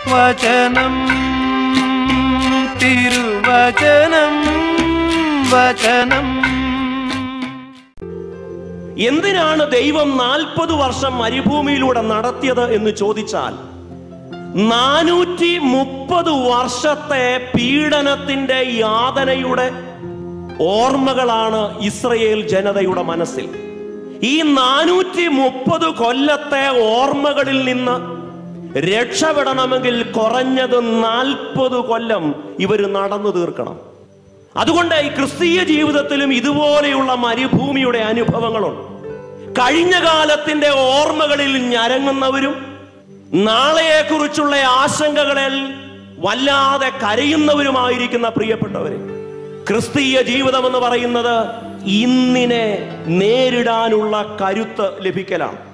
വചനം തിരുവചനം വചനം എന്തിനാണ് ദൈവം നാൽപ്പത് വർഷം മരുഭൂമിയിലൂടെ നടത്തിയത് എന്ന് ചോദിച്ചാൽ നാനൂറ്റി മുപ്പത് വർഷത്തെ പീഡനത്തിന്റെ യാതനയുടെ ഓർമ്മകളാണ് ഇസ്രയേൽ ജനതയുടെ മനസ്സിൽ ഈ നാനൂറ്റി മുപ്പത് കൊല്ലത്തെ ഓർമ്മകളിൽ നിന്ന് രക്ഷപ്പെടണമെങ്കിൽ കുറഞ്ഞത് നാൽപ്പത് കൊല്ലം ഇവർ നടന്നു തീർക്കണം അതുകൊണ്ട് ഈ ക്രിസ്തീയ ജീവിതത്തിലും ഇതുപോലെയുള്ള മരുഭൂമിയുടെ അനുഭവങ്ങളുണ്ട് കഴിഞ്ഞ കാലത്തിന്റെ ഓർമ്മകളിൽ ഞരങ്ങുന്നവരും നാളെയെക്കുറിച്ചുള്ള ആശങ്കകളിൽ വല്ലാതെ കരയുന്നവരുമായിരിക്കുന്ന പ്രിയപ്പെട്ടവരെ ക്രിസ്തീയ ജീവിതം എന്ന് പറയുന്നത് ഇന്നിനെ നേരിടാനുള്ള കരുത്ത് ലഭിക്കലാണ്